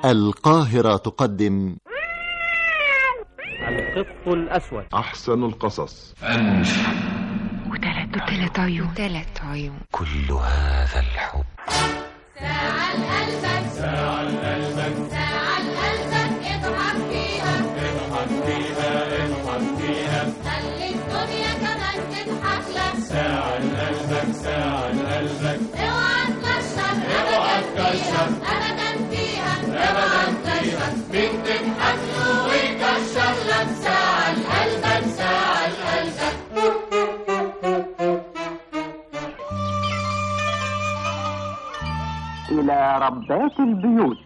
القاهرة تقدم القط الأسود أحسن القصص وثلاث وثلاث عيون ثلاث عيون كل هذا الحب ساعة لقلبك ساعة لقلبك ساعة لقلبك اضحك فيها اضحك فيها اضحك فيها خلي الدنيا كمان تضحك لك ساعة لقلبك ساعة لقلبك اوعى تكشر اوعى تكشر ابدا فيها ابدا فيها مين تضحك له ويكشر لك ساعة لقلبك ساعة لقلبك إلى ربات البيوت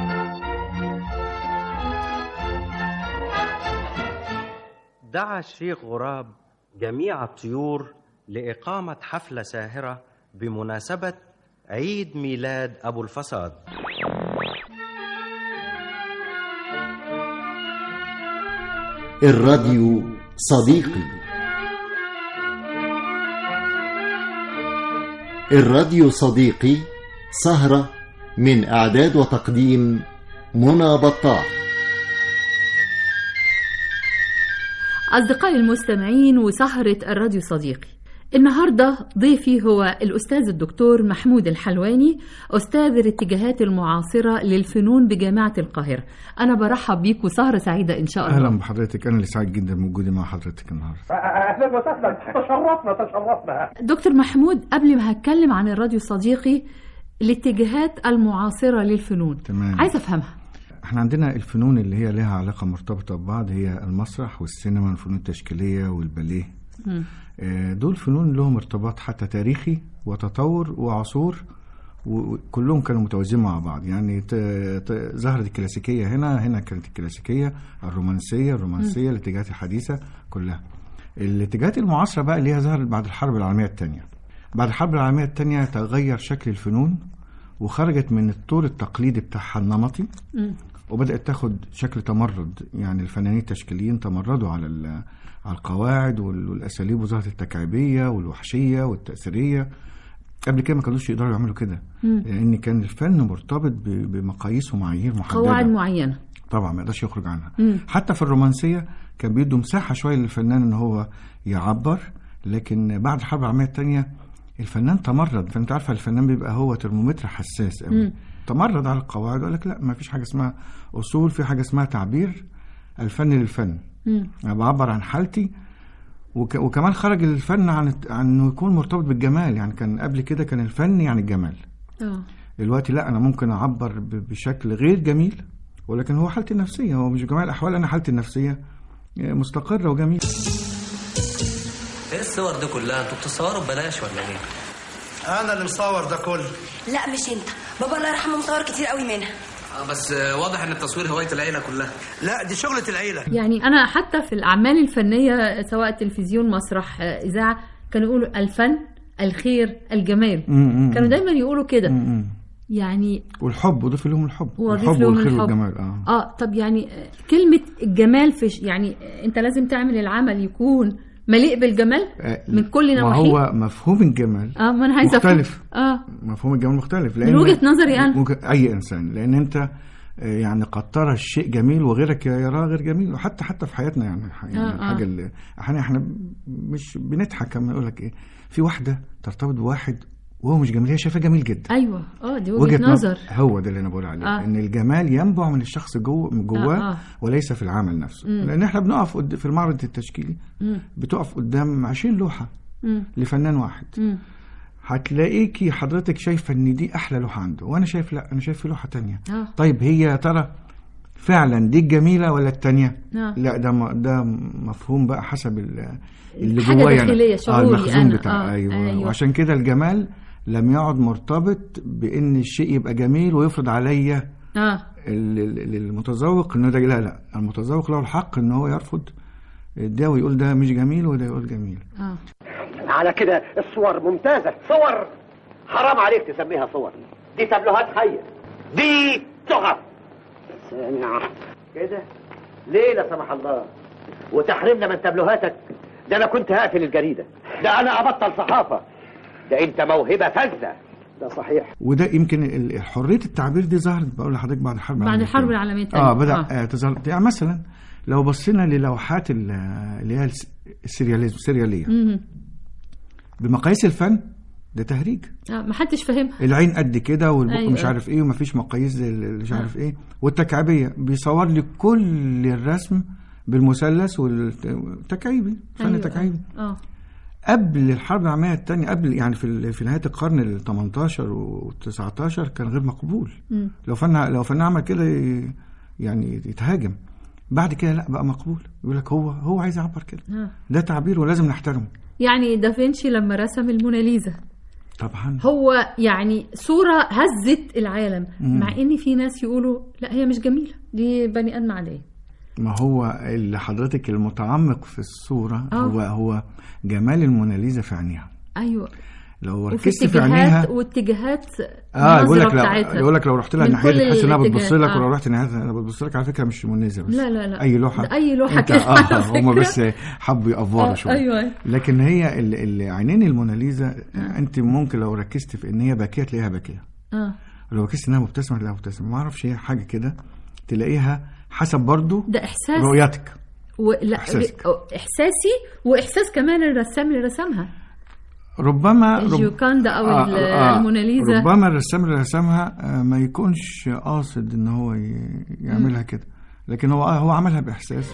دعا الشيخ غراب جميع الطيور لإقامة حفلة ساهرة بمناسبة عيد ميلاد أبو الفساد الراديو صديقي الراديو صديقي سهرة من إعداد وتقديم منى بطاح أصدقائي المستمعين وسهرة الراديو صديقي النهاردة ضيفي هو الأستاذ الدكتور محمود الحلواني أستاذ الاتجاهات المعاصرة للفنون بجامعة القاهرة أنا برحب بيك وسهرة سعيدة إن شاء الله اهلا بحضرتك انا اللي سعيد جدا بوجودي مع حضرتك النهارده اهلا وسهلا تشرفنا تشرفنا دكتور محمود قبل ما هتكلم عن الراديو صديقي الاتجاهات المعاصرة للفنون تمام. عايزة أفهمها احنا عندنا الفنون اللي هي لها علاقه مرتبطه ببعض هي المسرح والسينما والفنون التشكيليه والباليه مم. آه، دول فنون لهم ارتباط حتى تاريخي وتطور وعصور وكلهم كانوا متوازيين مع بعض يعني ت- ت- ظهرت الكلاسيكيه هنا هنا كانت الكلاسيكيه الرومانسيه الرومانسيه الاتجاهات الحديثه كلها الاتجاهات المعاصره بقى اللي هي ظهرت بعد الحرب العالميه الثانيه بعد الحرب العالميه الثانيه تغير شكل الفنون وخرجت من الطور التقليدي بتاعها النمطي مم. وبدات تاخد شكل تمرد يعني الفنانين التشكيليين تمردوا على ال- على القواعد وال- والاساليب وظهرت التكعيبيه والوحشيه والتاثيريه قبل كده ما كانوش يقدروا يعملوا كده مم. لان كان الفن مرتبط ب- بمقاييس ومعايير محدده قواعد معينة طبعا ما يقدرش يخرج عنها مم. حتى في الرومانسيه كان بيدوا مساحه شويه للفنان ان هو يعبر لكن بعد الحرب العالميه الثانيه الفنان تمرد فانت عارفه الفنان بيبقى هو ترمومتر حساس قوي مم. تمرد على القواعد وقال لك لا ما فيش حاجه اسمها اصول في حاجه اسمها تعبير الفن للفن مم. انا بعبر عن حالتي وك... وكمان خرج الفن عن عن انه يكون مرتبط بالجمال يعني كان قبل كده كان الفن يعني الجمال آه. دلوقتي لا انا ممكن اعبر ب- بشكل غير جميل ولكن هو حالتي النفسيه هو مش جمال الاحوال انا حالتي النفسيه مستقره وجميله ايه الصور دي كلها انتوا بتصوروا ببلاش ولا ايه انا اللي مصور ده كله لا مش انت بابا الله يرحمه مصور كتير قوي منها آه بس آه، واضح ان التصوير هوايه العيله كلها لا دي شغلة العيلة يعني أنا حتى في الأعمال الفنية سواء تلفزيون مسرح آه، إذاعة كانوا يقولوا الفن الخير الجمال م- م- كانوا دايما يقولوا كده م- م. يعني والحب وضيف لهم الحب وأضيف الحب لهم والخير الحب. والجمال اه اه طب يعني آه، كلمة الجمال في ش- يعني آه، انت لازم تعمل العمل يكون مليء بالجمال آه، من كل ما نواحيه هو مفهوم الجمال اه ما انا عايزه أفهم. مختلف. اه مفهوم الجمال مختلف من وجهة نظري أنا. ممكن اي انسان لان انت آه، يعني قد ترى الشيء جميل وغيرك يراه غير جميل وحتى حتى في حياتنا يعني, يعني آه، آه. الحاجه اللي احيانا احنا مش بنضحك لما نقول لك ايه في واحده ترتبط بواحد وهو مش جميل هي شايفاه جميل جدا ايوه اه دي وجهة نظر هو ده اللي انا بقول عليه آه. آه. ان الجمال ينبع من الشخص جوه من جواه آه، آه. وليس في العمل نفسه مم. لان احنا بنقف قد- في المعرض التشكيلي مم. بتقف قدام 20 لوحه مم. لفنان واحد مم. هتلاقيكي حضرتك شايفه ان دي احلى لوحه عنده وانا شايف لا انا شايف في لوحه تانية اه طيب هي يا ترى فعلا دي الجميله ولا التانية آه. لا ده م- ده مفهوم بقى حسب ال- اللي حاجة جوايا أنا. داخلية، آه شعوري المخزون أنا. بتاع آه، أيوة. أيوة. أيوة وعشان كده الجمال لم يعد مرتبط بان الشيء يبقى جميل ويفرض عليا اه ال- ال- المتذوق انه ده لا لا المتذوق له الحق ان هو يرفض ده ويقول ده مش جميل وده يقول جميل اه على كده الصور ممتازة صور حرام عليك تسميها صور دي تابلوهات حية دي تحف كده ليه لا سمح الله وتحرمنا من تابلوهاتك ده انا كنت هقفل الجريدة ده انا ابطل صحافة ده انت موهبة فذة ده صحيح وده يمكن ال- حريه التعبير دي ظهرت بقول لحضرتك بعد الحرب بعد العالمية الحرب الثانية. العالمية الثانية. اه بدا آه. آه. تظهر يعني مثلا لو بصينا للوحات ال- اللي هي الس- السرياليزم السرياليه مم. بمقاييس الفن ده تهريج آه، ما حدش فاهمها العين قد كده والبق أيوة. أيوة. مش عارف ايه ومفيش مقاييس زي ال- مش عارف ايه والتكعيبيه بيصور لي كل الرسم بالمثلث والتكعيبي فن أيوة. تكعيبي اه قبل الحرب العالميه الثانيه قبل يعني في ال- في نهايه القرن ال 18 و 19 كان غير مقبول مم. لو فن لو فن عمل كده ي- يعني يتهاجم بعد كده لا بقى مقبول يقول لك هو هو عايز يعبر كده آه. ده تعبير ولازم نحترمه يعني دافنشي لما رسم الموناليزا طبعا هو يعني صورة هزت العالم مم. مع ان في ناس يقولوا لا هي مش جميلة دي بني ادم عادية ما هو اللي حضرتك المتعمق في الصورة آه. هو هو جمال الموناليزا في عينيها ايوه لو وفي ركزت في عينيها اتجاهات واتجاهات اه يقول لك بتاعتها. لو يقول لك لو رحت لها من الناحيه كل دي تحس انها بتبص الاتجاهات. لك ولو آه. رحت ناحيتها انا بتبص لك على فكره مش موناليزا بس لا لا لا اي لوحه ده اي لوحة انت كده اه على هم فكرة. بس حبوا يأفوروا آه، شويه أيوة، أيوة. لكن هي ال- ال- عينين الموناليزا انت ممكن لو ركزت في ان هي باكيه تلاقيها باكيه اه لو ركزت انها مبتسمه تلاقيها مبتسمه ما اعرفش هي حاجه كده تلاقيها حسب برضو ده احساس رؤيتك ولا إحساسك. احساسي واحساس كمان الرسام اللي رسمها ربما رب... الجيوكاندا او ال- الموناليزا ربما الرسام اللي رسمها آه، ما يكونش قاصد ان هو ي- يعملها كده لكن هو هو عملها باحساس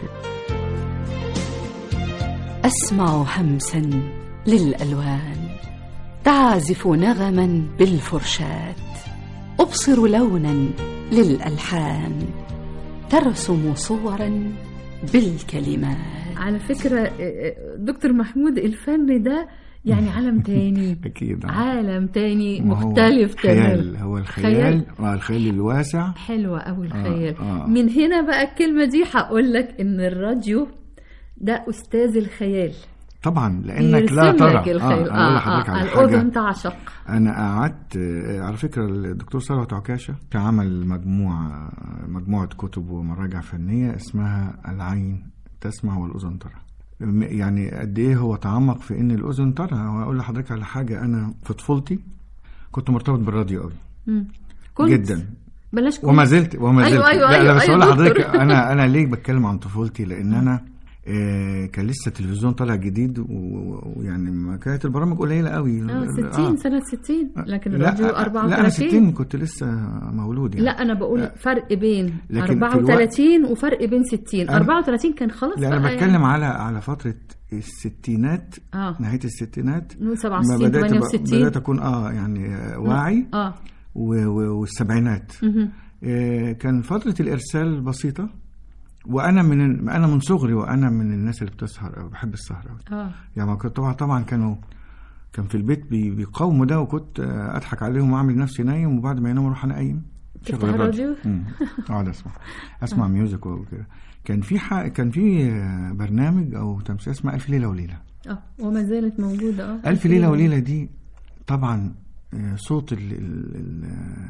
أسمع همسا للألوان تعزف نغما بالفرشاة أبصر لونا للألحان ترسم صورا بالكلمات على فكرة آه، آه، دكتور محمود الفن ده يعني عالم تاني اكيد آه. عالم تاني ما هو مختلف خيال تماما هو الخيال آه، الخيال الواسع حلوة أوي الخيال آه. من هنا بقى الكلمة دي هقول لك إن الراديو ده أستاذ الخيال طبعا لانك لا بيرسم ترى لك الخيال انا اقول لحضرتك على الأذن حاجه تعشق انا قعدت آه، على فكره الدكتور ثروت عكاشه كان عمل مجموعه مجموعه كتب ومراجع فنيه اسمها العين تسمع والاذن ترى م- يعني قد ايه هو تعمق في ان الاذن ترى واقول لحضرتك على حاجه انا في طفولتي كنت مرتبط بالراديو قوي مم. كنت جدا بلاش كنت وما زلت وما زلت أيوة أيوة لا, أيوة لا بس أيوة اقول لحضرتك دكتور. انا انا ليه بتكلم عن طفولتي لان انا آه كان لسه التلفزيون طالع جديد و- و- ويعني ما كانت البرامج قليله قوي اه 60 سنة 60 لكن لا الراديو لا 34 انا 60 كنت لسه مولود يعني لا انا بقول فرق بين لكن في 34 وفرق بين 60 أنا- 34 كان خلاص لا انا بقى بتكلم يعني. على على فتره الستينات اه نهايه الستينات نقول ما 67 بدات 68 بدات اكون اه يعني آه، واعي اه و- و- والسبعينات مهم. آه، كان فترة الإرسال بسيطة وأنا من أنا من صغري وأنا من الناس اللي بتسهر أوي بحب السهر أوي اه يعني ما كنت طبعا طبعا كانوا كان في البيت بي- بيقاوموا ده وكنت آه، أضحك عليهم وأعمل نفسي نايم وبعد ما يناموا أروح أنا قايم تفتح شغل الراديو؟ مم. أقعد أسمع أسمع ميوزك وكده كان في ح... كان في آه، برنامج أو تمثيل اسمه ألف ليلة وليلة اه وما زالت موجودة اه ألف ليلة وليلة دي طبعا آه، صوت ال ال ال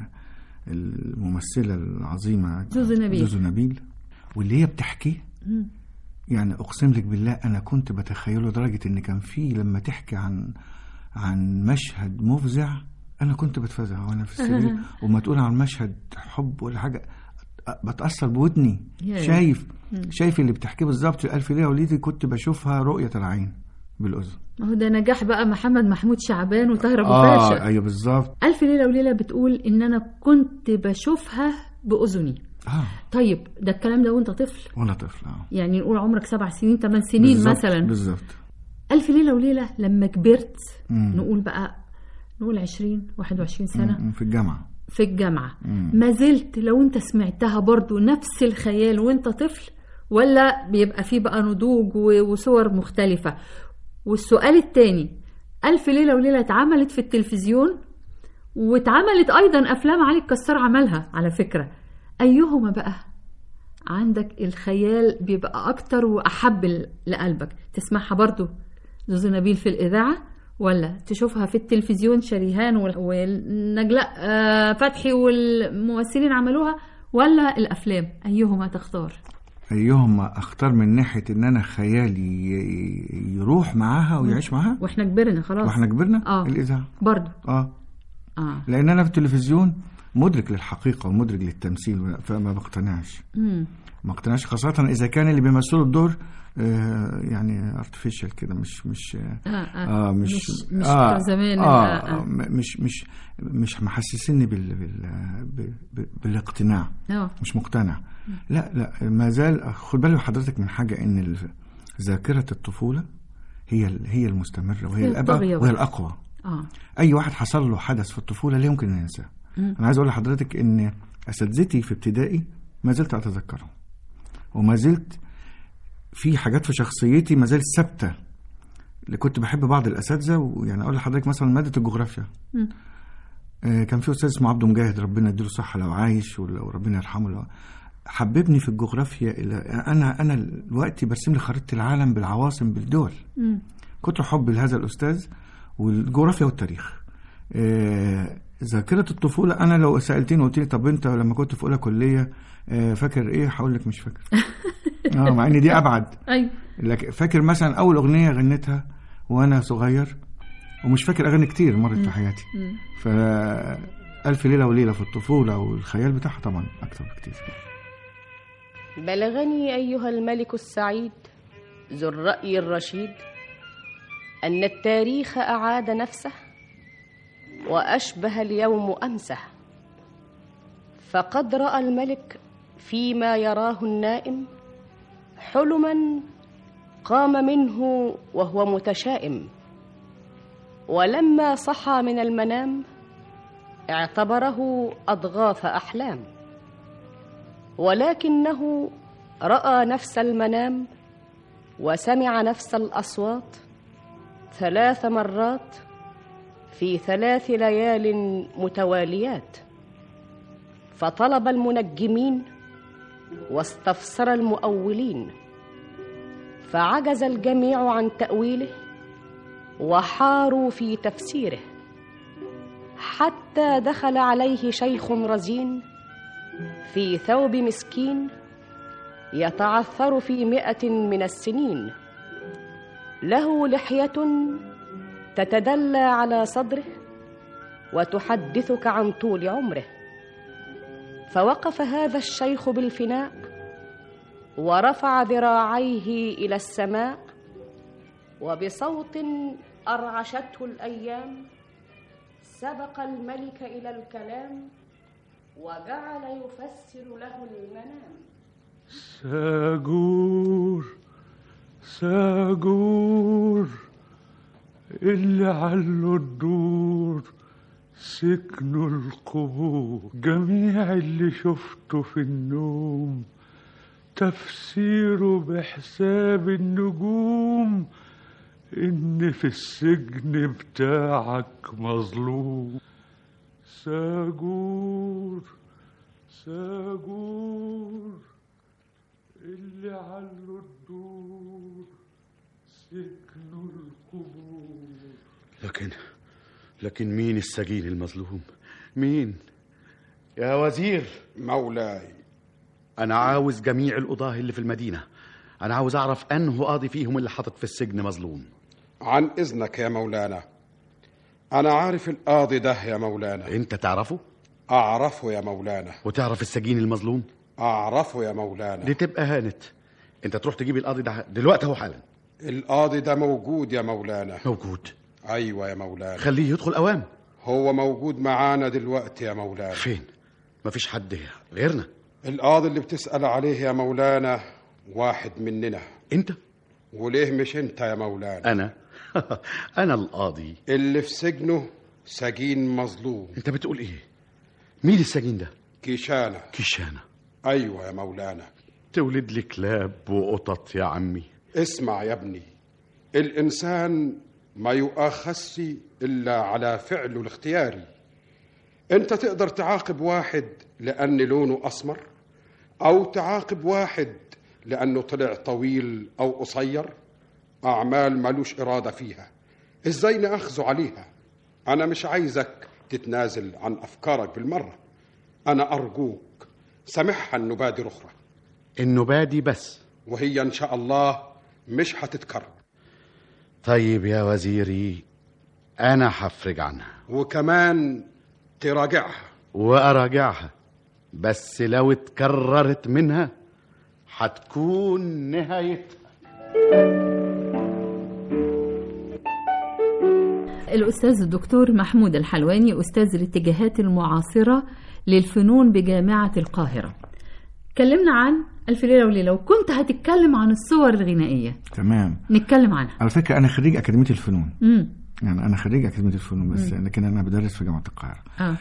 الممثلة العظيمة زوزو نبيل. زوزو نبيل واللي هي بتحكيه مم. يعني أقسم لك بالله أنا كنت بتخيله لدرجة إن كان في لما تحكي عن عن مشهد مفزع أنا كنت بتفزع وأنا في السرير وما تقول عن مشهد حب ولا حاجة أ- بتأثر بودني ياه. شايف مم. شايف اللي بتحكيه بالظبط في ألف ليلة وليلة كنت بشوفها رؤية العين بالأذن ما هو ده نجاح بقى محمد محمود شعبان وطاهر ابو اه فاشا ايوه بالظبط الف ليله وليله بتقول ان انا كنت بشوفها باذني اه طيب ده الكلام ده وانت طفل وانا طفل اه يعني نقول عمرك سبع سنين ثمان سنين بالظبط، مثلا بالظبط ألف ليلة وليلة لما كبرت مم. نقول بقى نقول 20 21 سنة مم، في الجامعه في الجامعة مم. ما زلت لو انت سمعتها برضو نفس الخيال وانت طفل ولا بيبقى فيه بقى نضوج و- وصور مختلفة والسؤال التاني ألف ليلة وليلة اتعملت في التلفزيون واتعملت أيضا أفلام علي الكسار عملها على فكرة أيهما بقى عندك الخيال بيبقى أكتر وأحب ل- لقلبك تسمعها برضو زوزو نبيل في الإذاعة ولا تشوفها في التلفزيون شريهان وال- ونجلاء آه، فتحي والممثلين عملوها ولا الأفلام أيهما تختار ايهما اختار من ناحيه ان انا خيالي ي- يروح معاها ويعيش معاها واحنا كبرنا خلاص واحنا كبرنا اه الاذاعه برضو اه اه لان انا في التلفزيون مدرك للحقيقه ومدرك للتمثيل فما بقتنعش مم. ما اقتنعش خاصه اذا كان اللي بيمثلوا الدور آه يعني ارتفيشال كده مش مش آه، آه. مش مش- مش بتوع زمان، آه, آه، آه آه. م- مش مش مش محسسني بال بال ب- ب- بالاقتناع اه مش مقتنع لا لا ما زال خد بالك حضرتك من حاجه ان ال- ذاكره الطفوله هي ال- هي المستمره وهي هي الابقى الطاغية وهي بقى. الاقوى اه اي واحد حصل له حدث في الطفوله لا يمكن ان ينساه مم. انا عايز اقول لحضرتك ان اساتذتي في ابتدائي ما زلت اتذكرهم وما زلت في حاجات في شخصيتي ما زالت ثابته اللي كنت بحب بعض الاساتذه ويعني اقول لحضرتك مثلا ماده الجغرافيا مم. آه، كان في استاذ اسمه عبده مجاهد ربنا يديله الصحه لو عايش ولا- وربنا يرحمه لو حببني في الجغرافيا الى انا انا دلوقتي برسم لي خريطه العالم بالعواصم بالدول مم. كتر حب لهذا الأستاذ والجغرافيا والتاريخ آه، ذاكرة الطفولة أنا لو سألتني وقلت لي طب أنت لما كنت في أولى كلية آه، فاكر إيه هقول لك مش فاكر اه مع إن دي أبعد ايوه لكن فاكر مثلا أول أغنية غنيتها وأنا صغير ومش فاكر أغاني كتير مرت في حياتي مم. ف ألف ليلة وليلة في الطفولة والخيال بتاعها طبعا أكتر بكتير بلغني أيها الملك السعيد ذو الرأي الرشيد أن التاريخ أعاد نفسه وأشبه اليوم أمسه فقد رأى الملك فيما يراه النائم حلما قام منه وهو متشائم ولما صحى من المنام اعتبره أضغاث أحلام ولكنه راى نفس المنام وسمع نفس الاصوات ثلاث مرات في ثلاث ليال متواليات فطلب المنجمين واستفسر المؤولين فعجز الجميع عن تاويله وحاروا في تفسيره حتى دخل عليه شيخ رزين في ثوب مسكين يتعثر في مئة من السنين له لحية تتدلى على صدره وتحدثك عن طول عمره فوقف هذا الشيخ بالفناء ورفع ذراعيه إلى السماء وبصوت أرعشته الأيام سبق الملك إلى الكلام وجعل يفسر له المنام ساجور ساجور اللي علوا الدور سكنوا القبور جميع اللي شفته في النوم تفسيره بحساب النجوم إن في السجن بتاعك مظلوم ساجور ساجور اللي علوا الدور سكنوا القبور لكن لكن مين السجين المظلوم مين يا وزير مولاي انا عاوز جميع القضاه اللي في المدينه انا عاوز اعرف انه قاضي فيهم اللي حاطط في السجن مظلوم عن إذنك يا مولانا أنا عارف القاضي ده يا مولانا انت تعرفه أعرفه يا مولانا وتعرف السجين المظلوم أعرفه يا مولانا دي تبقى هانت انت تروح تجيب القاضي ده دلوقتي اهو حالا القاضي ده موجود يا مولانا موجود أيوة يا مولانا خليه يدخل اوام هو موجود معانا دلوقتي يا مولانا فين مفيش حد غيرنا القاضي اللي بتسأل عليه يا مولانا واحد مننا انت وليه مش انت يا مولانا انا انا القاضي اللي في سجنه سجين مظلوم انت بتقول ايه مين السجين ده كيشانة كيشانة أيوة يا مولانا تولد لي كلاب وقطط يا عمي اسمع يا ابني الإنسان ما يؤاخذش إلا على فعله الاختياري أنت تقدر تعاقب واحد لأن لونه أسمر أو تعاقب واحد لأنه طلع طويل أو قصير أعمال ملوش إرادة فيها إزاي نأخذه عليها أنا مش عايزك تتنازل عن أفكارك بالمرة أنا أرجوك سامحها النبادي أخرى النبادي بس وهي إن شاء الله مش هتتكرر طيب يا وزيري انا هفرج عنها وكمان تراجعها وأراجعها بس لو اتكررت منها هتكون نهايتها الأستاذ الدكتور محمود الحلواني أستاذ الاتجاهات المعاصرة للفنون بجامعة القاهرة كلمنا عن ألف ليلة وليلة وكنت هتتكلم عن الصور الغنائية تمام نتكلم عنها على فكره انا خريج اكاديميه الفنون مم. يعني انا خريج اكاديميه الفنون بس مم. لكن انا بدرس في جامعه القاهره آه.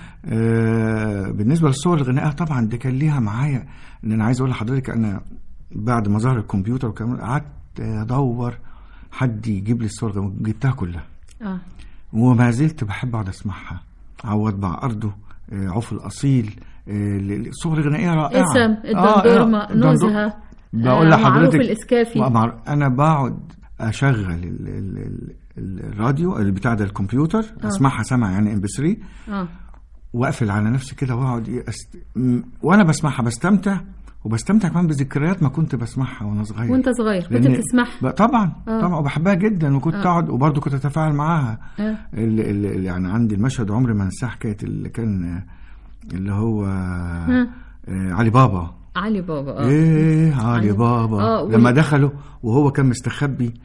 آه بالنسبه للصور الغنائيه طبعا دي كان ليها معايا ان انا عايز اقول لحضرتك انا بعد ما ظهر الكمبيوتر وكمان قعدت ادور حد يجيب لي الصور الغنائية جبتها كلها آه. وما زلت بحب اقعد اسمعها عوض بعقرده آه، عوف الاصيل آه، ل- الصور الغنائيه رائعه اسم الدندورمة نزهة بقول آه، معروف لحضرتك الإسكافي مع- انا بقعد اشغل ال ال ال الراديو اللي بتاع ده الكمبيوتر آه. اسمعها سمع يعني ام بي 3 آه. واقفل على نفسي كده واقعد إيه أست... م- وانا بسمعها بستمتع وبستمتع كمان بذكريات ما كنت بسمعها وانا صغير وانت صغير كنت لأن- بتسمعها ب- طبعا آه. طبعا وبحبها جدا وكنت آه. اقعد وبرضه كنت اتفاعل معاها آه. اللي, اللي يعني عندي المشهد عمري ما انساه حكايه اللي كان آه، اللي هو آه، علي بابا علي بابا آه. ايه علي بابا آه، لما وال- دخلوا وهو كان مستخبي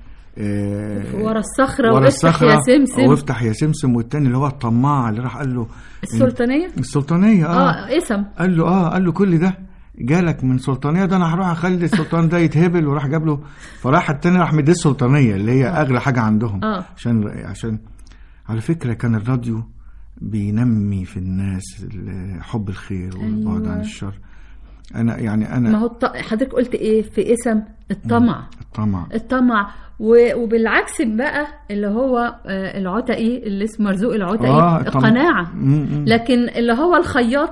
آه، ورا الصخرة ورا وافتح الصخرة يا سمسم. وافتح يا سمسم والتاني اللي هو الطماع اللي راح قال له السلطانية السلطانية اه, اه اسم قال له اه قال له كل ده جالك من سلطانية ده انا هروح اخلي السلطان ده يتهبل وراح جاب له فراح التاني راح مديه السلطانية اللي هي اغلى حاجة عندهم آه. عشان عشان على فكرة كان الراديو بينمي في الناس ال- حب الخير والبعد أيوة. عن الشر انا يعني انا ما هو الط... حضرتك قلت ايه في اسم الطمع الطمع الطمع و... وبالعكس بقى اللي هو آه، العتقي اللي اسمه مرزوق العتقي آه، الطمع. القناعة م- م. لكن اللي هو الخياط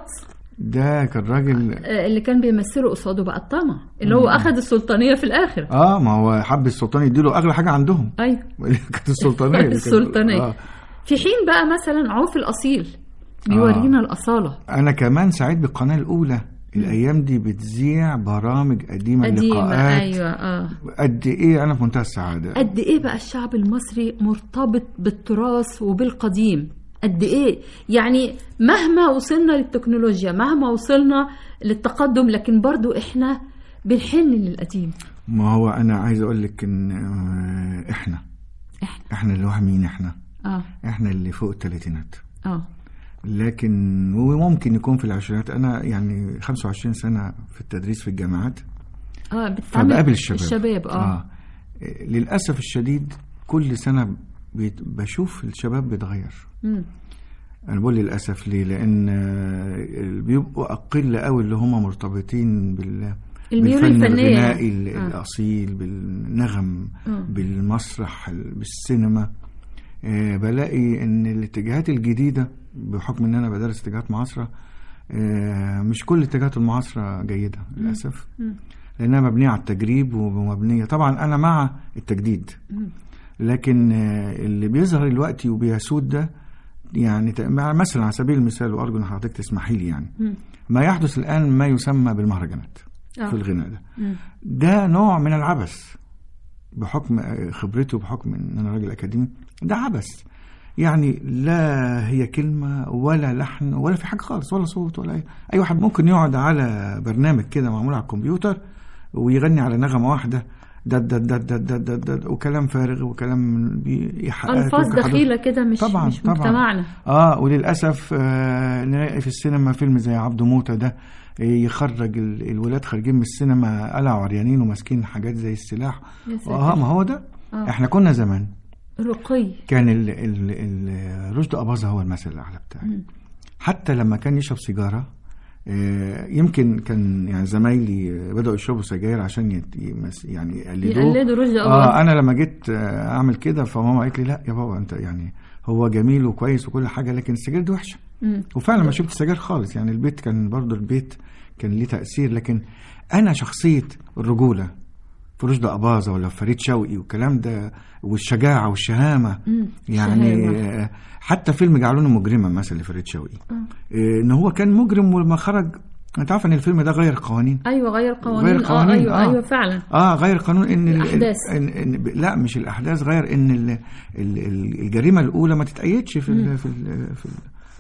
ده كان راجل آه، اللي كان بيمثله قصاده بقى الطمع اللي هو اخذ السلطانية في الاخر اه ما هو حب السلطان يديله اغلى حاجه عندهم ايوه كانت السلطانيه اللي كانت- السلطانية آه. في حين بقى مثلا عوف الأصيل بيورينا الأصالة انا كمان سعيد بالقناه الاولى الايام دي بتذيع برامج قديمه, قديمة لقاءات أيوة اه قد ايه انا في منتهى السعاده قد ايه بقى الشعب المصري مرتبط بالتراث وبالقديم قد ايه يعني مهما وصلنا للتكنولوجيا مهما وصلنا للتقدم لكن برضو احنا بنحن للقديم ما هو انا عايز اقول لك ان آه، احنا احنا احنا اللي هو مين احنا اه احنا اللي فوق الثلاثينات اه لكن وممكن يكون في العشرينات انا يعني 25 سنه في التدريس في الجامعات اه بتتعامل فبقابل الشباب الشباب اه, آه. للاسف الشديد كل سنه بيت- بشوف الشباب بيتغير مم. انا بقول للاسف ليه لان آه، بيبقوا اقل قوي اللي هم مرتبطين بال الميول بالفن الفنية الغنائي يعني. ال- آه. الاصيل بالنغم آه. بالمسرح ال- بالسينما آه، بلاقي ان الاتجاهات الجديده بحكم ان انا بدرس اتجاهات معاصره آه، مش كل الاتجاهات المعاصره جيده للاسف مم. لانها مبنيه على التجريب ومبنيه طبعا انا مع التجديد مم. لكن آه، اللي بيظهر دلوقتي وبيسود ده يعني ت- مع- مثلا على سبيل المثال وارجو ان حضرتك تسمحي لي يعني مم. ما يحدث الان ما يسمى بالمهرجانات آه. في الغناء ده مم. ده نوع من العبث بحكم آه، خبرتي وبحكم ان انا راجل اكاديمي ده عبث يعني لا هي كلمة ولا لحن ولا في حاجة خالص ولا صوت ولا أي, أي واحد ممكن يقعد على برنامج كده معمول على الكمبيوتر ويغني على نغمة واحدة دد دد دد دد دد دد دد وكلام فارغ وكلام بإيحاءات الفاظ وكحدوث. دخيله كده مش طبعا مش طبعا مجتمعنا اه وللاسف آه نلاقي في السينما فيلم زي عبده موته ده آه، يخرج ال- الولاد خارجين من السينما قلعوا عريانين وماسكين حاجات زي السلاح يا ساتر. اه ما هو ده آه. احنا كنا زمان رقي كان ال ال ال رشدي أباظة هو المثل الأعلى بتاعي مم. حتى لما كان يشرب سيجارة آه، يمكن كان يعني زمايلي بدأوا يشربوا سجاير عشان يت- يمس- يعني يقلدوه يقلدوا رشدي أباظة. اه انا لما جيت آه، اعمل كده فماما قالت لي لا يا بابا انت يعني هو جميل وكويس وكل حاجه لكن السجاير دي وحشه مم. وفعلا ما شربت سجاير خالص يعني البيت كان برضو البيت كان ليه تأثير لكن أنا شخصية الرجولة في رشدي أباظة ولا في فريد شوقي والكلام ده والشجاعة والشهامة مم. يعني شهامة. آه، حتى فيلم جعلوني مجرما مثلا لفريد شوقي آه. آه، ان هو كان مجرم ولما خرج انت عارف ان الفيلم ده غير قوانين ايوه غير قوانين, غير قوانين اه ايوه آه. ايوه فعلا اه غير قانون ان ال- الأحداث. إن إن ب- لا مش الاحداث غير ان ال ال ال الجريمه الاولى ما تتأيدش في مم. ال في ال في, ال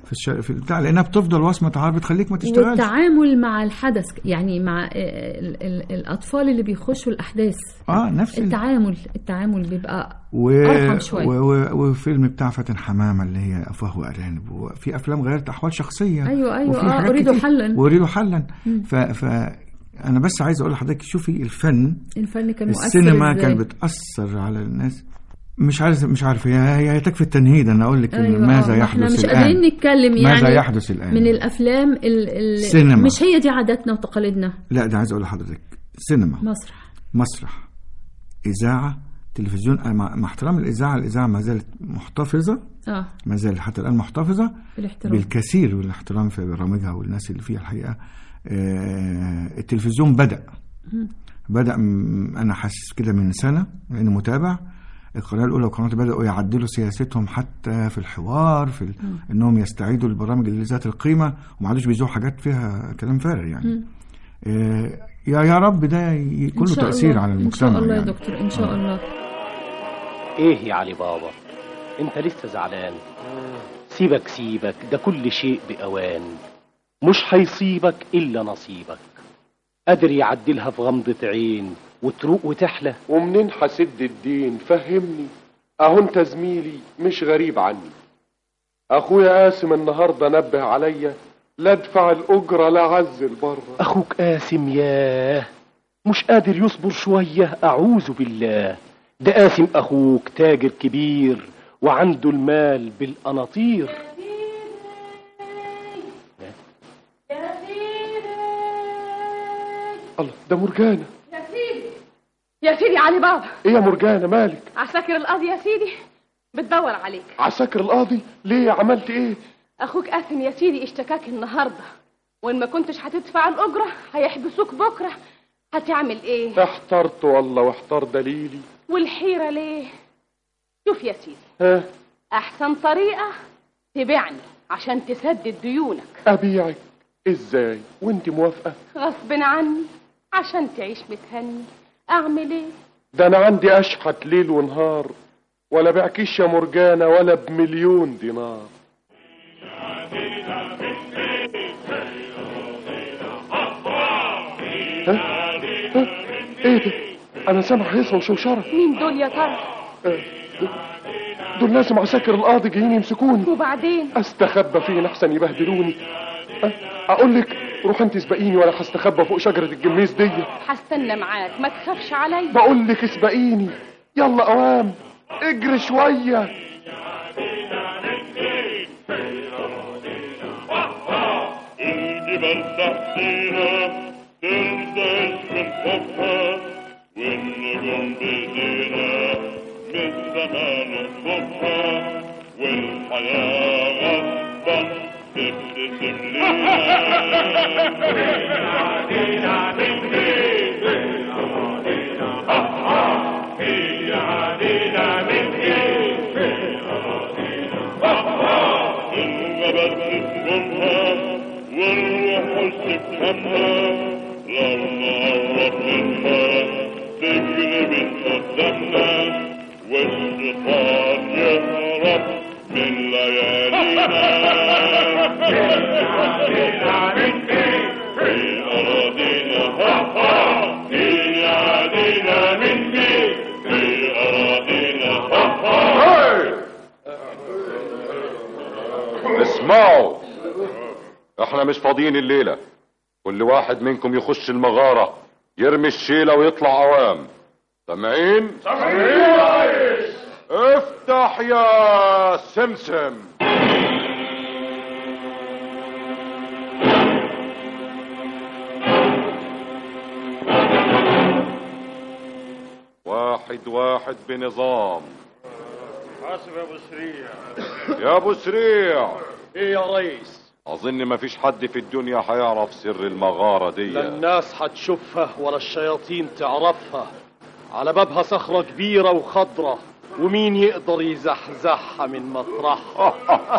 في الش... في البتاع لانها بتفضل وصمه عار بتخليك ما تشتغلش والتعامل مع الحدث يعني مع آه، ال- ال- الاطفال اللي بيخشوا الاحداث اه نفس ال- التعامل التعامل بيبقى و... ارحم شويه و... و... وفيلم بتاع فاتن حمامه اللي هي افواه وارانب وفي افلام غيرت احوال شخصيه أيوة، أيوة، وفي آه، حاجات أريد كتير. حلاً. واريد حلا مم. ف... ف انا بس عايز اقول لحضرتك شوفي الفن الفن كان مؤثر السينما إزاي. كانت بتاثر على الناس مش عارف مش عارف هي هي تكفي التنهيد انا اقول لك أيوة ماذا آه، ما يحدث احنا مش الان قادرين نتكلم يعني ماذا يحدث الان من الافلام ال ال سينما. مش هي دي عاداتنا وتقاليدنا لا ده عايز اقول لحضرتك سينما مسرح مسرح اذاعه تلفزيون أنا مع, مع احترام الاذاعه الاذاعه ما زالت محتفظه اه ما زالت حتى الان محتفظه بالاحترام بالكثير من الاحترام في برامجها والناس اللي فيها الحقيقه آه، التلفزيون بدا مم. بدا م- انا حاسس كده من سنه لاني متابع القناه الاولى والقناه بداوا يعدلوا سياستهم حتى في الحوار في ال... مم. انهم يستعيدوا البرامج اللي ذات القيمه وما عادوش بيذوعوا حاجات فيها كلام فارغ يعني مم. آه، يا يا رب ده ي- إن كله شاء تاثير الله. على ان المجتمع شاء الله يا يعني. دكتور ان شاء الله ايه يا علي بابا انت لسه زعلان سيبك سيبك ده كل شيء بأوان مش هيصيبك إلا نصيبك قادر يعدلها في غمضة عين وتروق وتحلى ومنين حسد الدين فهمني اهو انت زميلي مش غريب عني اخويا قاسم النهارده نبه عليا لا ادفع الاجره لا عزل بره أخوك قاسم ياه مش قادر يصبر شوية أعوذ بالله ده قاسم أخوك تاجر كبير وعنده المال بالقناطير الله ده مرجانه يا سيدي يا سيدي علي بابا ايه يا مرجانه مالك عساكر القاضي يا سيدي بتدور عليك عساكر القاضي ليه عملت ايه اخوك قاسم يا سيدي اشتكاك النهارده وان ما كنتش هتدفع الاجره هيحبسوك بكره هتعمل ايه احترت والله واحتار دليلي والحيره ليه شوف يا سيدي ها احسن طريقه تبيعني عشان تسدد ديونك ابيعك ازاي وانت موافقه غصب عني عشان تعيش متهني اعمل ايه ده انا عندي اشحت ليل ونهار ولا بعكيش يا مرجانه ولا بمليون دينار ها؟ ها؟ ايه ده انا سامع هيصه وشوشره مين دول يا ترى آه، دول لازم عساكر القاضي جايين يمسكوني وبعدين استخبى فين احسن يبهدلوني أه، اقول لك روح انت اسبقيني ولا هستخبى فوق شجره الجميز دي هستنى معاك ما تخافش عليا بقول لك اسبقيني يلا قوام اجري شويه الجبال تحتيها ترتعش من خوفها والنجوم بزينة من زمان الصبح والحياة غصبا تبتسم الغابات تسكنها والوحوش تفهمها لو نعرف منها تجري من قدامنا والشيطان يهرب من ليالينا في أراضينا في عادينا مني في أراضينا اسمعوا احنا مش فاضيين الليلة كل واحد منكم يخش المغارة يرمي الشيلة ويطلع عوام سامعين؟ افتح يا سمسم واحد واحد بنظام حاسب يا ابو سريع يا ابو سريع ايه يا ريس اظن مفيش حد في الدنيا هيعرف سر المغارة دي لا الناس هتشوفها ولا الشياطين تعرفها على بابها صخرة كبيرة وخضرة ومين يقدر يزحزحها من مطرحها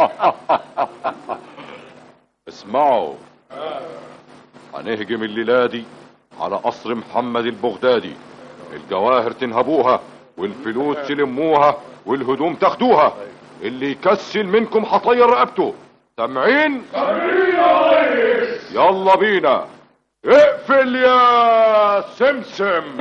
اسمعوا هنهجم الليلة دي على قصر محمد البغدادي الجواهر تنهبوها والفلوس تلموها والهدوم تاخدوها اللي يكسل منكم هطير رقبته سامعين سامعين يا ريس يلا بينا اقفل يا سمسم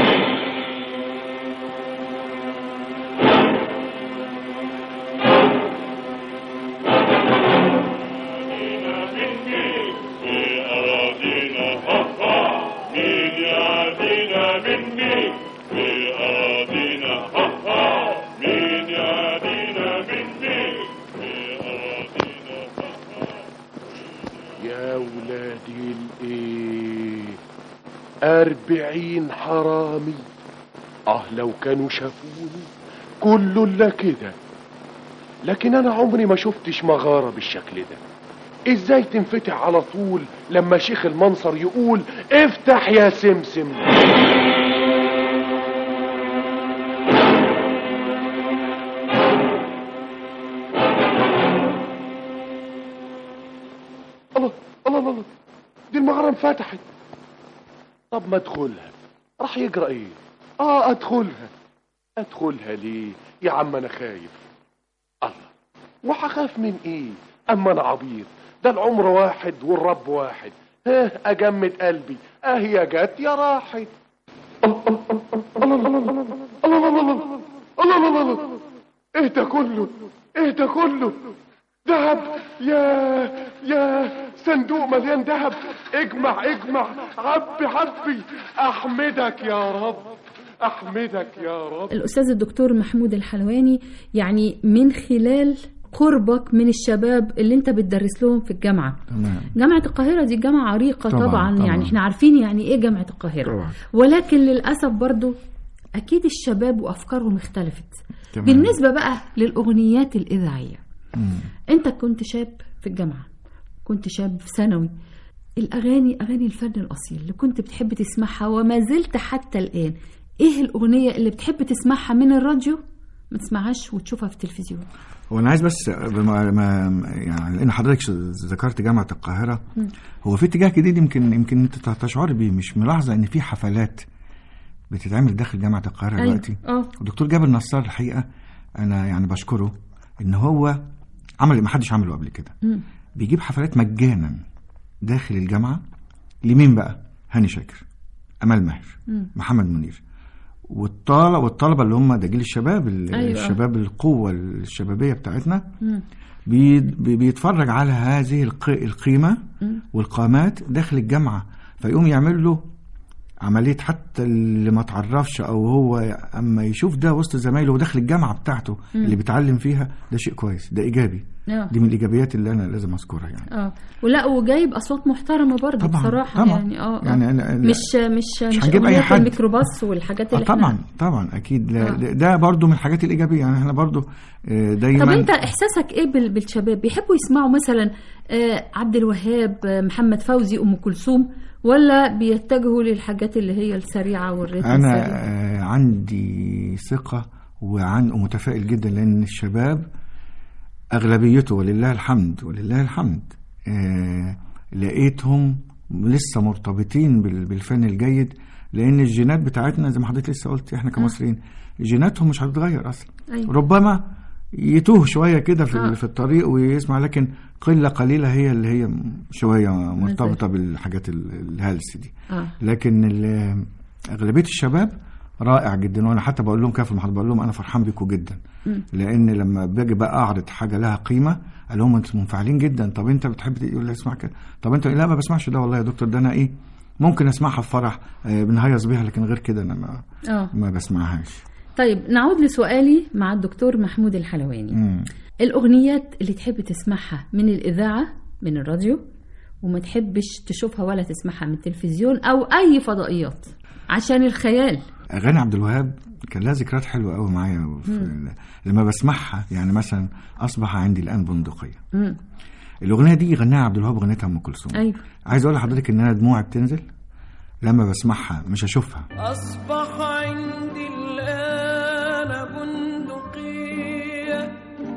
في أراضينا هفا مين يعدينا مني في أراضينا هفا مين يعدينا مني في أراضينا يا ولادي الايه أربعين حرامي اه لو كانوا شافوني كله الا كده لكن انا عمري ما شفتش مغارة بالشكل ده ازاي تنفتح على طول لما شيخ المنصر يقول افتح يا سمسم الله الله الله الله. دي المغارة انفتحت طب ما ادخلها راح يجرى ايه اه ادخلها ادخلها ليه يا عم انا خايف الله وهخاف من ايه اما انا عبيط ده العمر واحد والرب واحد ها اجمد قلبي اه يا جت يا راحت الله الله الله الله الله الله الله الله الله الله الله ايه ده كله ايه ده كله ذهب يا يا صندوق مليان ذهب اجمع اجمع عبي عبي احمدك يا رب احمدك يا رب الأستاذ الدكتور محمود الحلواني يعني من خلال قربك من الشباب اللي انت بتدرس لهم في الجامعة تمام جامعة القاهرة دي جامعة عريقة طبعا, طبعاً، طبعا, طبعاً. يعني احنا عارفين يعني ايه جامعة القاهرة طبعا. ولكن للأسف برضو أكيد الشباب وأفكارهم اختلفت تمام. بالنسبة بقى للأغنيات الإذاعية مم. أنت كنت شاب في الجامعة كنت شاب في ثانوي الأغاني أغاني الفن الأصيل اللي كنت بتحب تسمعها وما زلت حتى الآن إيه الأغنية اللي بتحب تسمعها من الراديو ما تسمعهاش وتشوفها في التلفزيون هو انا عايز بس بما ما يعني لان حضرتك ذكرت جامعه القاهره مم. هو في اتجاه جديد يمكن يمكن انت تشعر بيه مش ملاحظه ان في حفلات بتتعمل داخل جامعه القاهره أيوة. دلوقتي اه والدكتور جابر نصار الحقيقه انا يعني بشكره ان هو عمل اللي ما حدش عمله قبل كده مم. بيجيب حفلات مجانا داخل الجامعه لمين بقى هاني شاكر امال ماهر مم. محمد منير والطالب والطلبه اللي هم ده جيل الشباب ال- أيوة. الشباب القوه الشبابيه بتاعتنا مم. بي بي- بيتفرج على هذه الق- القيمه مم. والقامات داخل الجامعه فيقوم يعمل له عمليه حتى اللي ما تعرفش او هو اما يشوف ده وسط زمايله وداخل الجامعه بتاعته مم. اللي بيتعلم فيها ده شيء كويس ده ايجابي آه. دي من الايجابيات اللي انا لازم اذكرها يعني اه ولا وجايب اصوات محترمه برضه طبعاً، بصراحه طبعاً. يعني اه يعني يعني أنا- مش مش مش هنجيب أي أغنيات حد. الميكروباص والحاجات آه اللي طبعا احنا طبعا اكيد لا آه. ده- ده برضو من الحاجات الايجابيه يعني احنا برضو آه، دايما طب انت احساسك ايه بال- بالشباب بيحبوا يسمعوا مثلا آه، عبد الوهاب آه، محمد فوزي ام كلثوم ولا بيتجهوا للحاجات اللي هي السريعه والريتم انا السريع آه، عندي ثقه وعن ومتفائل جدا لان الشباب اغلبيته ولله الحمد ولله الحمد آه، لقيتهم لسه مرتبطين بال- بالفن الجيد لان الجينات بتاعتنا زي ما حضرتك لسه قلت احنا كمصريين جيناتهم مش هتتغير اصلا أيوة. ربما يتوه شويه كده في آه. في الطريق ويسمع لكن قله قليله هي اللي هي شويه مرتبطه بالحاجات ال- الهلس دي اه لكن ال- اغلبيه الشباب رائع جدا وانا حتى بقول لهم كده في المحاضره بقول لهم انا فرحان بيكم جدا مم. لان لما باجي بقى اعرض حاجه لها قيمه قال لهم انتم منفعلين جدا طب انت بتحب يقول لي اسمع كده طب انت لا ما بسمعش ده والله يا دكتور ده انا ايه ممكن اسمعها في فرح آه، بنهيص بيها لكن غير كده انا ما اه ما بسمعهاش طيب نعود لسؤالي مع الدكتور محمود الحلواني مم. الأغنيات اللي تحب تسمعها من الإذاعة من الراديو وما تحبش تشوفها ولا تسمعها من التلفزيون أو أي فضائيات عشان الخيال اغاني عبد الوهاب كان لها ذكريات حلوه قوي معايا في- مم. لما بسمعها يعني مثلا اصبح عندي الان بندقيه مم. الاغنيه دي غناها عبد الوهاب غنتها ام كلثوم أيوه عايز اقول لحضرتك ان انا دموعي بتنزل لما بسمعها مش هشوفها أصبح عندي الآن بندقية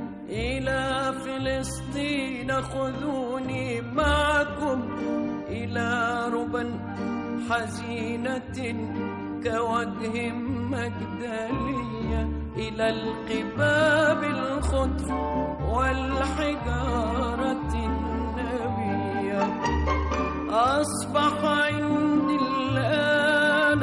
إلى فلسطين خذوني معكم إلى ربا حزينة كوجه مجدلية إلى القباب الخضر والحجارة النبية أصبح عندي الآن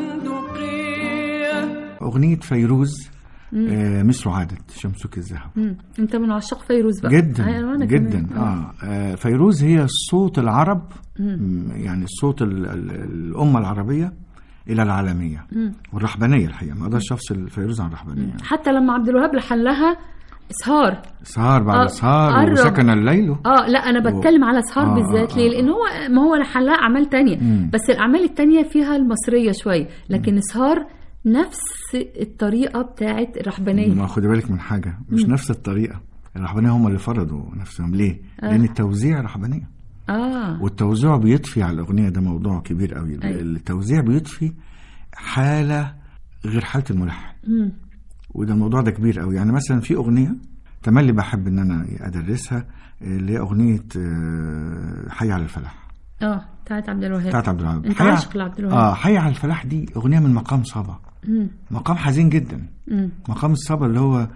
بندقية أغنية فيروز مم. آه، مصر عادت شمسك الذهب مم. انت من عشاق فيروز بقى جدا أيوة، وأنا جدا كمان. آه. آه فيروز هي صوت العرب مم. مم، يعني صوت ال- ال- الأمة العربية إلى العالمية مم. والرحبانية الحقيقة ما أقدرش أفصل فيروز عن الرحبانية حتى لما عبد الوهاب لحن لها اسهار سهر بعد آه، سهر قرب. وسكن الليل اه لا انا و- بتكلم على اسهار آه، بالذات آه، ليه لان هو ما هو لحن لها اعمال تانية مم. بس الاعمال التانية فيها المصريه شويه لكن اسهار نفس الطريقه بتاعت الرحبانيه ما خدي بالك من حاجة مش مم. نفس الطريقة الرحبانية هم اللي فرضوا نفسهم ليه؟ آه. لأن التوزيع رحبانية اه والتوزيع بيضفي على الأغنية ده موضوع كبير قوي أيوة. التوزيع بيضفي حالة غير حالة الملحن مم. وده الموضوع ده كبير قوي يعني مثلا في أغنية تملي بحب إن أنا أدرسها اللي هي أغنية آه، حي على الفلاح اه بتاعت عبد الوهاب بتاعت عبد الوهاب انت حي- عاشق لعبد الوهاب اه حي على الفلاح دي أغنية من مقام صبا مم. مقام حزين جدا مم. مقام الصبا اللي هو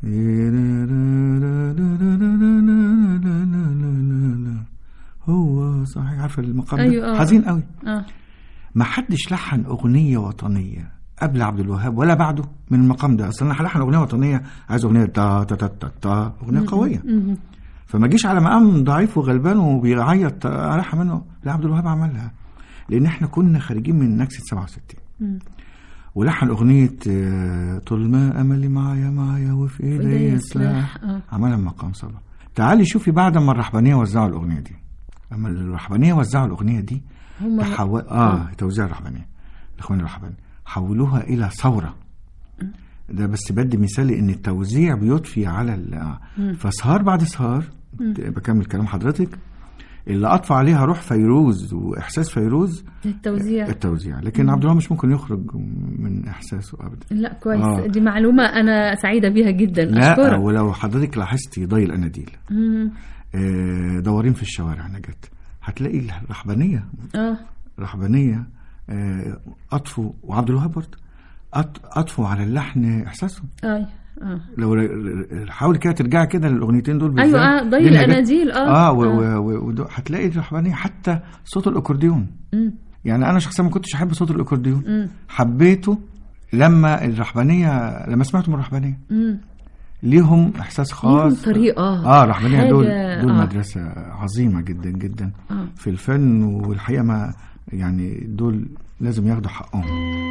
هو صحيح عارفه المقام ايوه ده آه. حزين قوي اه ما حدش لحن اغنيه وطنيه قبل عبد الوهاب ولا بعده من المقام ده اصل انا هلحن اغنيه وطنيه عايز اغنيه تا تا تا تا, تا اغنيه قويه مم. فما جيش على مقام ضعيف وغلبان وبيعيط الحن منه لا عبد الوهاب عملها لان احنا كنا خارجين من نكسه 67 مم. ولحن أغنية آه، طول ما أملي معايا معايا وفي إيدي إيدي سلاح. سلاح آه. عملها من مقام صبا تعالي شوفي بعد ما الرحبانية وزعوا الأغنية دي أما الرحبانية وزعوا الأغنية دي هم تحول آه توزيع الرحبانية الإخوان الرحبانية حولوها إلى ثورة ده بس بدي مثال ان التوزيع بيضفي على ال- آه. مم. فسهار بعد سهار مم. بكمل كلام حضرتك اللي اضفى عليها روح فيروز واحساس فيروز التوزيع التوزيع لكن مم. عبد الوهاب مش ممكن يخرج من احساسه ابدا لا كويس آه. دي معلومه انا سعيده بيها جدا لا اشكرك ولو حضرتك لاحظتي ضي الاناديل مم. آه، دورين في الشوارع نجاة هتلاقي الرحبانيه اه رحبانيه آه، اطفوا وعبد الوهاب برضه أط- اطفوا على اللحن احساسهم اي اه لو ر- ر- حاول كده ترجعي كده للاغنيتين دول أيوة، بالذات. آه، ضي دي نجاة. الأناديل، آه، اه و- آه. و- و- ودو- هتلاقي الرحبانيه حتى صوت الاكورديون مم. يعني انا شخصيا ما كنتش احب صوت الاكورديون مم. حبيته لما الرحبانيه لما سمعت من الرحبانيه مم. ليهم احساس خاص ليهم طريقة، اه رحبانيه دول حاجة- دول آه. مدرسه عظيمه جدا جدا آه. في الفن والحقيقه ما يعني دول لازم ياخدوا حقهم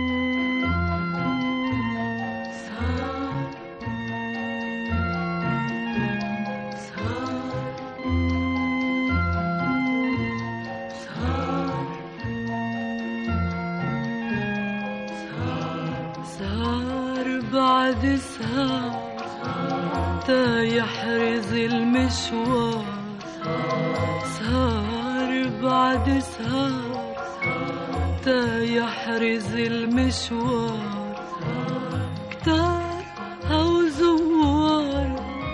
سهر بعد سهر تا يحرز المشوار سهر بعد سهر تا يحرز المشوار كتار هو زوار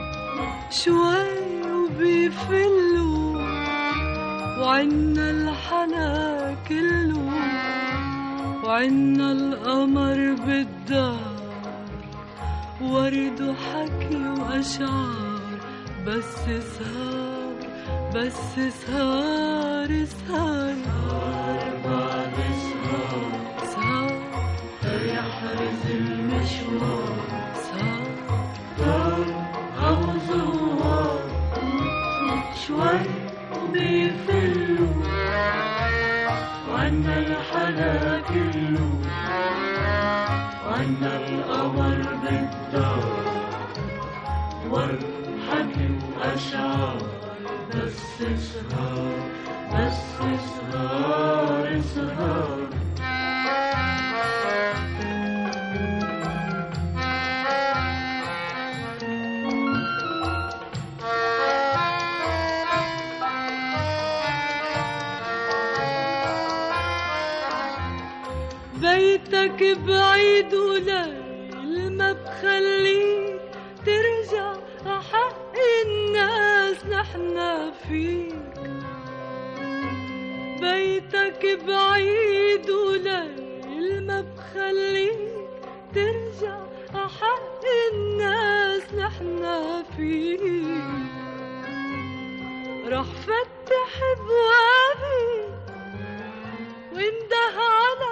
شوي وبيفلوا وعنا الحلا كله وعنا القمر بالدار ورد وحكي وأشعار بس سهر بس سهر سهر بعد سهر سهر يحرز المشوار سهر أو زوار شوي بيفلوا وعنا الحلا كله وعنا القمر بالدار والحكي وأشعار بس سهر بس سهر سهر بيتك بعيد وليل ما بخليك ترجع حق الناس نحنا فيك بيتك بعيد وليل ما بخليك ترجع حق نحنا فيه راح فتح ابوابي وانده على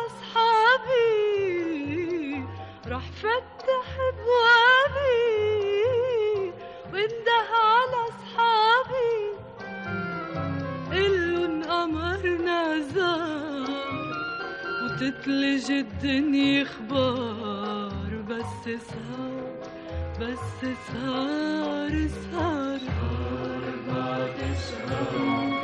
اصحابي راح فتح ابوابي وانده على اصحابي قلن قمرنا زار وتتلج الدنيا اخبار بس صار بس صار صار بعد شهر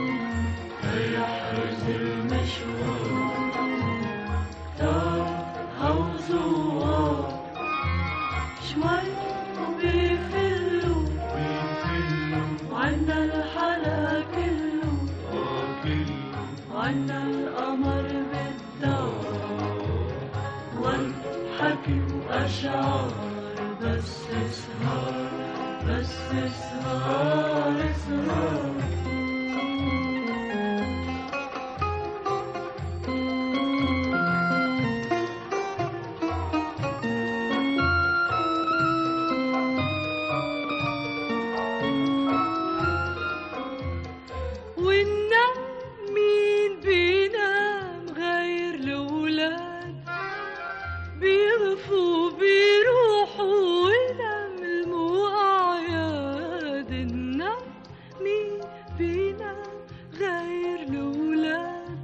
يحرز المشوار دار هوز ووار شوي وبيفلوا وعنا الحلا كله وعنا القمر بالدار والحكي وأشعار بس سهر بس سهر سهر وننام مين بينام غير الولاد بيغفوا بيروحوا ويناموا أعياد النام مين بينام غير الولاد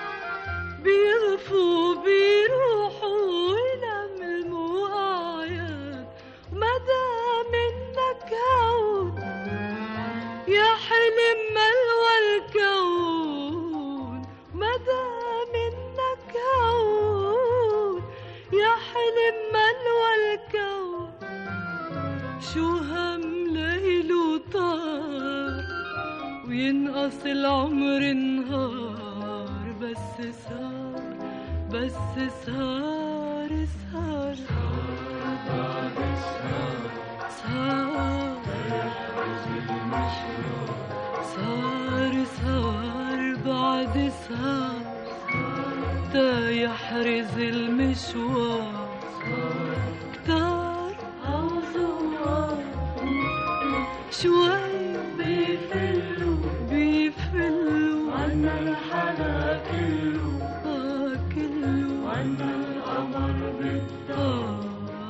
بيغفوا بيروحوا ويناموا أعياد مدام إنك عود يا حلم ملوى الكون مدام إنك عود يا حلم ملوى الكون شو هم ليل وطار وينقص العمر نهار بس صار بس صار صار بعد صار صار صار صار بعد صار تا يحرز المشوار كتار عوزوار شوي بيفلوا بيفلوا عنا الحلا كله آه كله عنا القمر بالدار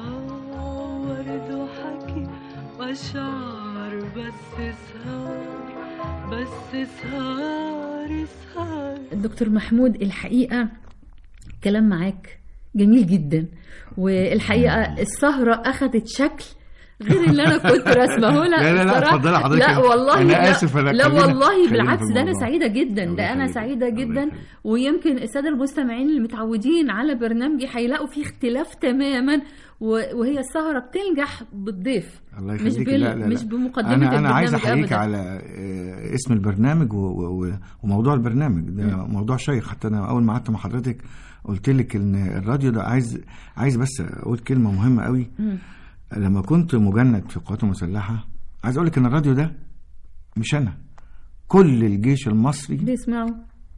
ورد وحكي وأشعار بس سهر بس سهر سهر دكتور محمود الحقيقة كلام معاك جميل جدا والحقيقة السهرة أخذت شكل غير اللي انا كنت راسمه لا لا، لا، لا، بصراحة. اتفضلي حضرتك. لا والله أنا لا آسف، أنا لا خلينا- والله خلينا بالعكس في ده انا الموضوع. سعيده جدا ده انا سعيده جدا ويمكن الساده المستمعين اللي متعودين على برنامجي هيلاقوا فيه اختلاف تماما و- وهي السهره بتنجح بالضيف الله مش يخليك بال... لا لا لا. مش بمقدمه انا انا عايز البرنامج احييك أبداً. على آه، اسم البرنامج و- و- و- وموضوع البرنامج ده موضوع شيق حتى انا اول ما قعدت مع حضرتك قلت لك ان الراديو ده عايز عايز بس اقول كلمه مهمه قوي مم. لما كنت مجند في القوات المسلحه عايز اقول لك ان الراديو ده مش انا كل الجيش المصري بيسمعوا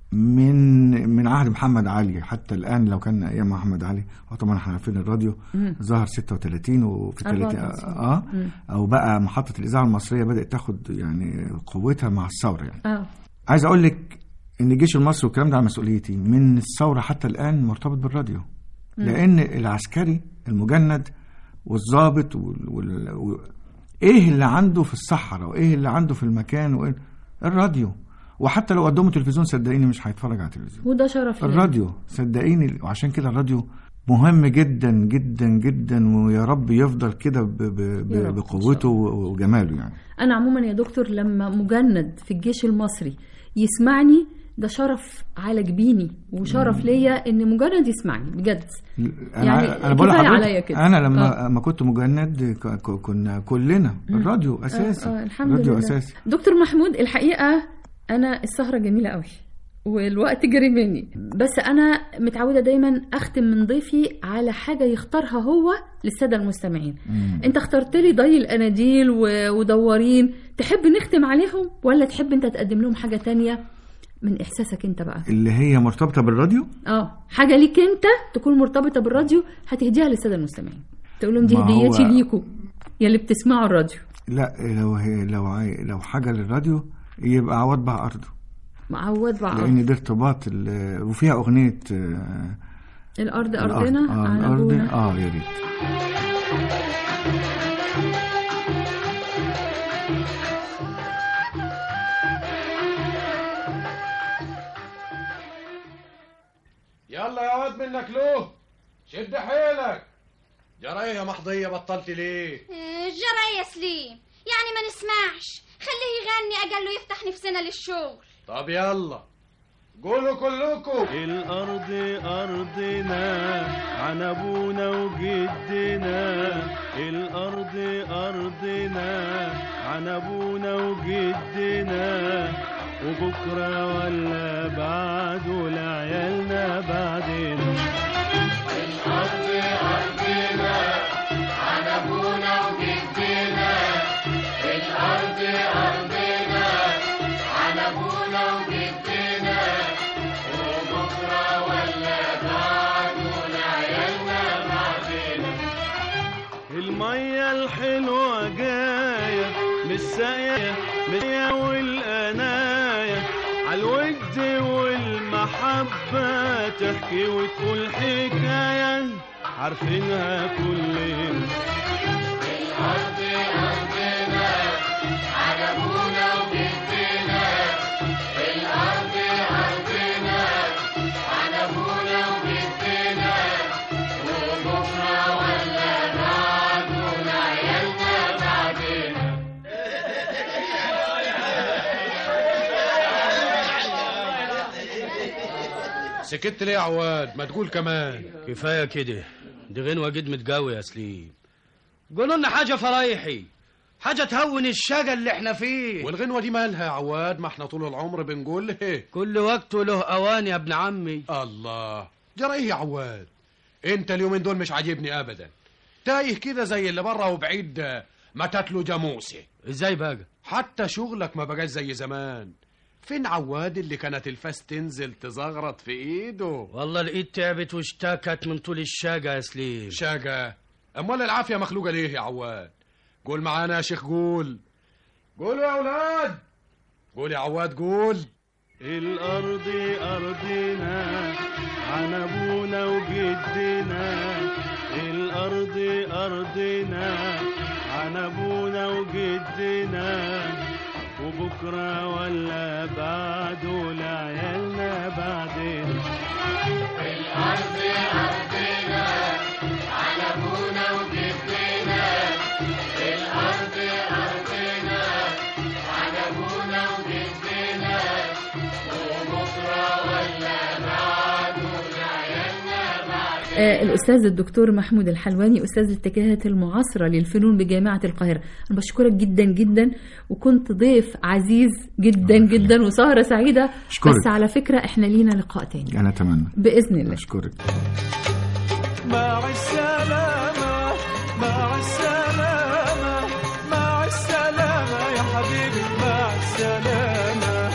من من عهد محمد علي حتى الان لو كان ايام محمد علي وطبعا احنا عارفين الراديو مم. ظهر 36 وفي 30 34. اه مم. او بقى محطه الاذاعه المصريه بدات تاخد يعني قوتها مع الثوره يعني اه عايز اقول لك ان الجيش المصري والكلام ده على مسؤوليتي من الثوره حتى الان مرتبط بالراديو مم. لان العسكري المجند والضابط وال... وال... و... ايه اللي عنده في الصحراء وايه اللي عنده في المكان وإيه... الراديو وحتى لو قدموا تلفزيون صدقيني مش هيتفرج على التلفزيون وده شرف لينا. الراديو صدقيني وعشان كده الراديو مهم جدا جدا جدا ويا رب يفضل كده ب... ب... يا رب، ب... بقوته وجماله يعني انا عموما يا دكتور لما مجند في الجيش المصري يسمعني ده شرف على جبيني وشرف ليا ان مجند يسمعني بجد انا يعني انا بقول كفاية لحضرتك عليا كده. انا لما آه. لما كنت مجند ك- ك- كنا كلنا الراديو اساسي آه آه الحمد الراديو لله اساسي دكتور محمود الحقيقه انا السهره جميله قوي والوقت جري مني بس انا متعوده دايما اختم من ضيفي على حاجه يختارها هو للساده المستمعين مم. انت اخترت لي ضي الاناديل و- ودورين تحب نختم عليهم ولا تحب انت تقدم لهم حاجه تانية من احساسك انت بقى اللي هي مرتبطه بالراديو اه حاجه ليك انت تكون مرتبطه بالراديو هتهديها للساده المستمعين تقول لهم دي ما هو- هديتي ليكوا يلي بتسمعوا الراديو لا لو هي لو عاي... لو حاجه للراديو يبقى عوض بها ارضه معود بقى لان دي ارتباط ال... وفيها اغنيه آه، الأرض الأرض. أرضنا اه على الارض أبونا. اه يا ريت يلا يا واد منك له شد حيلك جرايه يا محضية بطلت ليه جرى يا سليم يعني ما نسمعش خليه يغني أجل له يفتح نفسنا للشغل طب يلا قولوا كلكم الأرض أرضنا عن أبونا وجدنا الأرض أرضنا عن أبونا وجدنا وبكرة ولا بعده لعيالنا بعدين الأرض أرضنا عن أبونا وجدنا الأرض أرضنا عن أبونا وجدنا وبكرة ولا بعده لعيالنا بعدنا المية الحلوة جاية بالساقية بالساقية والقناية عالود والمحبة تحكي وتقول حكاية عارفينها كلنا الأرض أرضنا عن أبونا وجدنا الأرض أرضنا عن أبونا وجدنا وبكرة ولا بعده لعيالنا بعدنا سكت ليه يا عواد ما تقول كمان كفايه كده دي غنوه جد متجوي يا سليم قولوا لنا حاجه فرايحي حاجه تهون الشقا اللي احنا فيه والغنوة دي مالها يا عواد ما احنا طول العمر بنقول له كل وقت له اوان يا ابن عمي الله جرى ايه يا عواد انت اليومين دول مش عاجبني ابدا تايه كده زي اللي بره وبعيد آه، ما تاكله جاموسه ازاي بقى حتى شغلك ما بقاش زي زمان فين عواد اللي كانت الفاس تنزل تزغرط في ايده والله الايد تعبت واشتكت من طول الشقا يا سليم شاقة امال العافية مخلوقة ليه يا عواد قول معانا يا شيخ قول قولوا يا اولاد قول يا عواد قول الأرض أرضنا عن أبونا وجدنا الأرض أرضنا عن أبونا وجدنا وبكرة ولا بعده لعيالنا بعدين الأرض أرضنا عن أبونا وجدنا الأرض أرضنا عن أبونا وجدنا وبكرة ولا بعده لعيالنا بعدين آه، الأستاذ الدكتور محمود الحلواني أستاذ الاتجاهات المعاصرة للفنون بجامعة القاهرة أنا بشكرك جدا جدا وكنت ضيف عزيز جدا جدا وسهرة سعيدة أشكرك. بس على فكرة إحنا لينا لقاء تاني انا اتمنى بإذن الله اشكرك مع السلامة مع السلامة مع السلامة يا حبيبي مع السلامة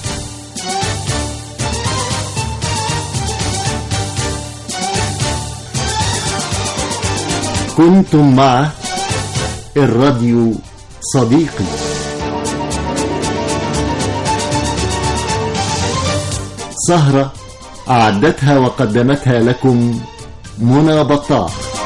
كنتم مع الراديو صديقي سهرة أعدتها وقدمتها لكم منى بطاح